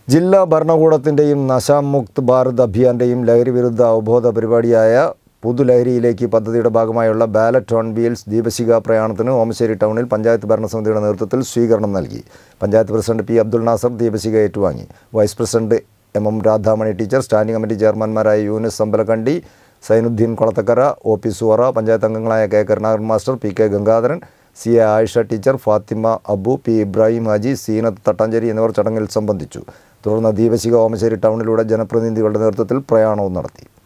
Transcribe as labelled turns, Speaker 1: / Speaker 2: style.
Speaker 1: ജില്ലാ ഭരണകൂടത്തിൻ്റെയും നശാമുക്ത് ഭാരത് അഭിയാൻ്റെയും ലഹരി വിരുദ്ധ അവബോധ പരിപാടിയായ പുതുലഹരിയിലേക്ക് പദ്ധതിയുടെ ഭാഗമായുള്ള ബാലറ്റ് ഓൺ വീൽസ് ദീപശിഖ പ്രയാണത്തിന് ഓമശ്ശേരി ടൗണിൽ പഞ്ചായത്ത് ഭരണസമിതിയുടെ നേതൃത്വത്തിൽ സ്വീകരണം നൽകി പഞ്ചായത്ത് പ്രസിഡന്റ് പി അബ്ദുൾ നാസർ ദീപശിഖ ഏറ്റുവാങ്ങി vice president M M Radhamani teacher standing committee ചെയർമാൻമാരായ യൂനിസ് അമ്പലക്കണ്ടി സൈനുദ്ദീൻ കൊളത്തക്കര ഒ പി സുവറ പഞ്ചായത്ത് അംഗങ്ങളായ K Karunakaran master P K Gangadharan C A Ayisha teacher Fathima Abu P Ibrahim Haji Seenath Thattancheri എന്നിവർ ചടങ്ങിൽ സംബന്ധിച്ചു തുടർന്ന് ദീപശിഖ ഓമശ്ശേരി ടൗണിലൂടെ ജനപ്രതിനിധികളുടെ നേതൃത്വത്തിൽ പ്രയാണവും നടത്തി